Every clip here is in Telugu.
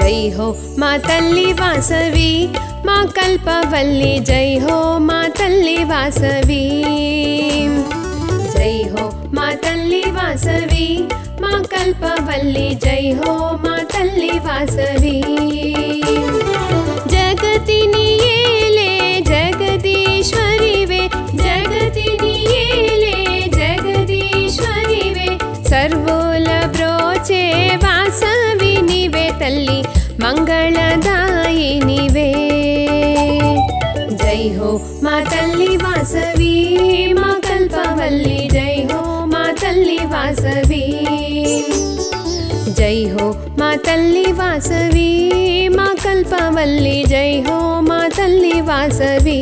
జై హో మా తల్లి వాసవి మా కల్పవల్లి జై హో మా తల్లి వాసవి జై హో మా తల్లి వాసవి మా కల్పవల్లి జై హో మా తల్లి వాసవి జగతిని ఏలే జగదీశ్వరివే జగతిని ఏలే జగదీశ్వరివే సర్వోల బ్రోచే వాసవి నీవే తల్లి మంగళదాయినివే జై హో మా తల్లి వాసవి మా కల్పవల్లి జై హో మా తల్లి వాసవి జై హో మా తల్లి వాసవి మా కల్పవల్లి జై హో మా తల్లి వాసవి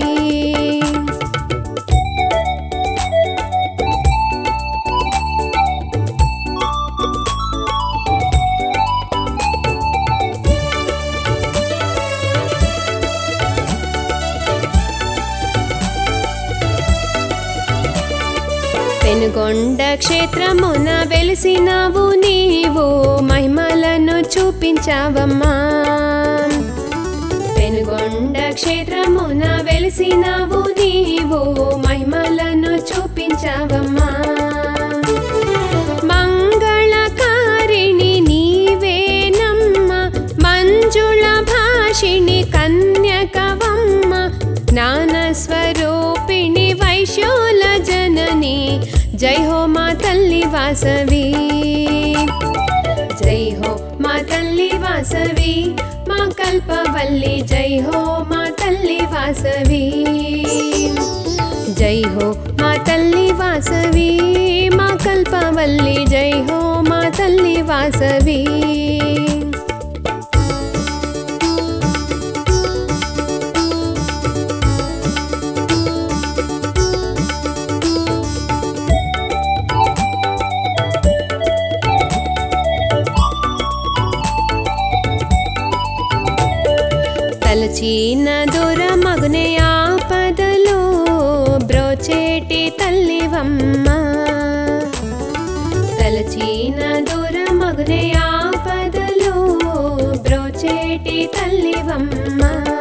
పెనుగొండ క్షేత్రమున వెలిసినావు నీవు మహిమలను చూపించావమ్మా పెనుగొండ క్షేత్రమున వెలిసినావు నీవు మహిమలను చూపించావమ్మా మంగళకారిణి నీవేనమ్మ మంజుళ భాషిణి కన్యకవమ్మ జ్ఞానస్వరూపిణి వైశ్యోల జనని జై హో మా తల్లి వాసవి జై హో మా తల్లి వాసవి మా కల్పవల్లి జై హో మా తల్లి వాసవి జై హో మా తల్లి వాసవి మా కల్పవల్లి జై హో మా తల్లి వాసవి తలచిన దూర మగునే ఆపదలో బ్రోచేటి తల్లివమ్మ తలచిన దూర మగునే ఆపదలో బ్రోచేటి తల్లివమ్మ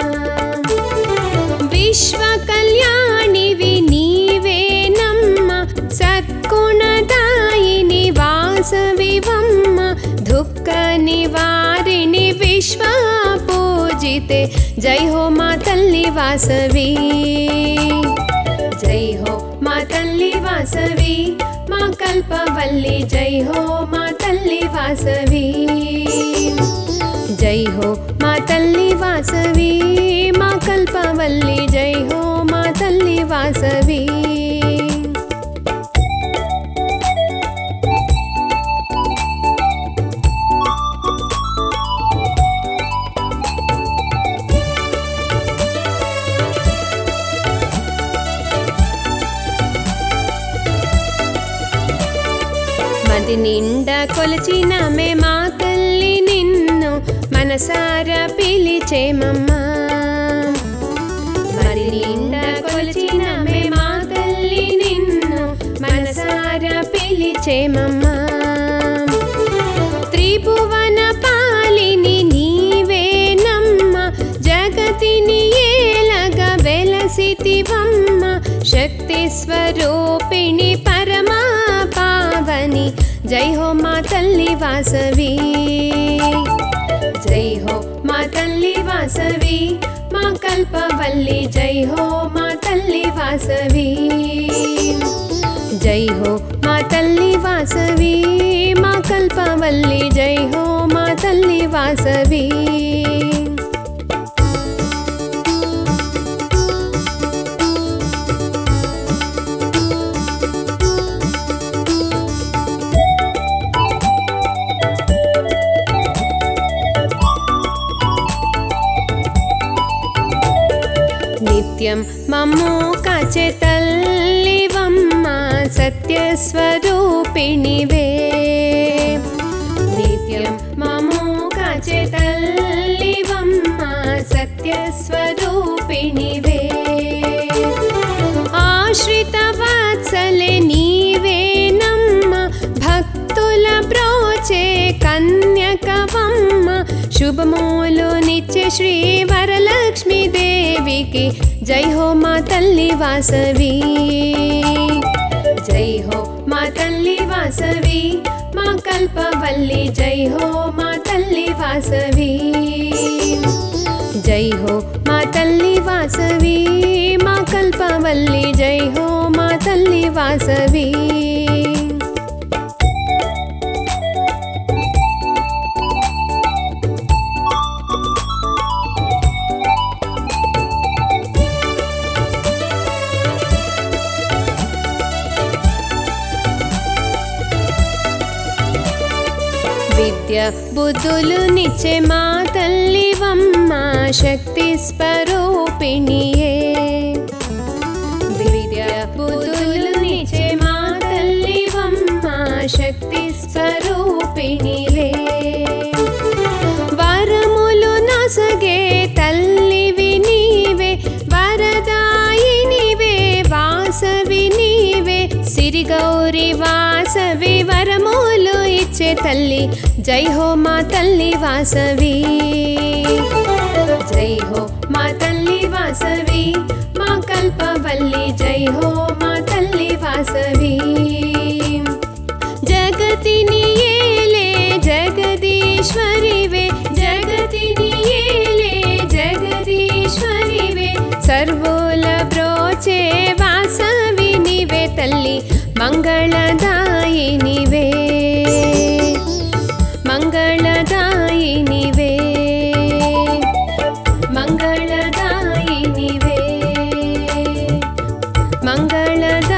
విశ్వ కళ్యాణివి నీవేనమ్మ సత్కుణదాయిని వాసవివమ్మ దుఃఖ నివారిణి విశ్వ పూజితే జై హో మా తల్లి వాసవి జై హో మా తల్లి వాసవి మా కల్పవల్లి జై హో మా తల్లి వాసవి జై హో మా తల్లి వాసవి మా కల్పవల్లి జై హో మా తల్లి వాసవి మది నిండా కొలిచిన మే మా తల్లి నిన్ను మనసారా పిలిచేమమ్మా మది నిండా కొలిచిన మే మా తల్లి నిన్ను మనసారా పిలిచేమమ్మా త్రిభువన పాలిని నీవేనమ్మ జగతిని ఏలగ వెలసితివమ్మ శక్తి స్వరూపిణి పరమా పావని జై హో మా తల్లి వాసవి జై హో మా తల్లి వాసవి మా కల్పవల్లి జై హో మా తల్లి వాసవి జై హో మా తల్లి వాసవి మా కల్పవల్లి జై హో మా తల్లి వాసవి నిత్యం మమ్ము కాచే తల్లివమ్మ సత్యస్వరూపిణివే నిత్యం మమ్ము కాచే తల్లివమ్మ సత్యస్వరూపిణివే ఆశ్రిత వాత్సలే నీవేనమ్మ భక్తుల బ్రోచే కన్యకవమ్మ శుభములు నిత్య శ్రీ వరలక్ష్మీ దేవికి జై హో మా తల్లి వాసవి జై హో మా తల్లి వాసవి మా కల్పవల్లి జై హో మా తల్లి వాసవి జై హో మా తల్లి వాసవి మా కల్పవల్లి జై హో మా తల్లి వాసవి విద్య బుద్ధులు నిచ్చే మా తల్లివమ్మ శక్తి స్వరూపిణియే విద్య బుద్ధులు నిచ్చే మా తల్లివమ్మ శక్తి స్వరూపిణిలే వరములు నసగే తల్లివి నీవే వరదాయినివే వాసవి నీవే సిరి గౌరి వాసవి వరములు ఇచ్చే తల్లి జై హో మా తల్లి వాసవి జై హో మా తల్లి వాసవి మా కల్పవల్లి జై హో మా తల్లి వాసవి జగతిని ఏలే జగదీశ్వరివే జగతిని ఏలే జగదీశ్వరివే సర్వుల బ్రోచే వాసవి నివే తల్లి మంగళదాయినివే మంగళదాయినివే మంగళదాయినివే మంగళదా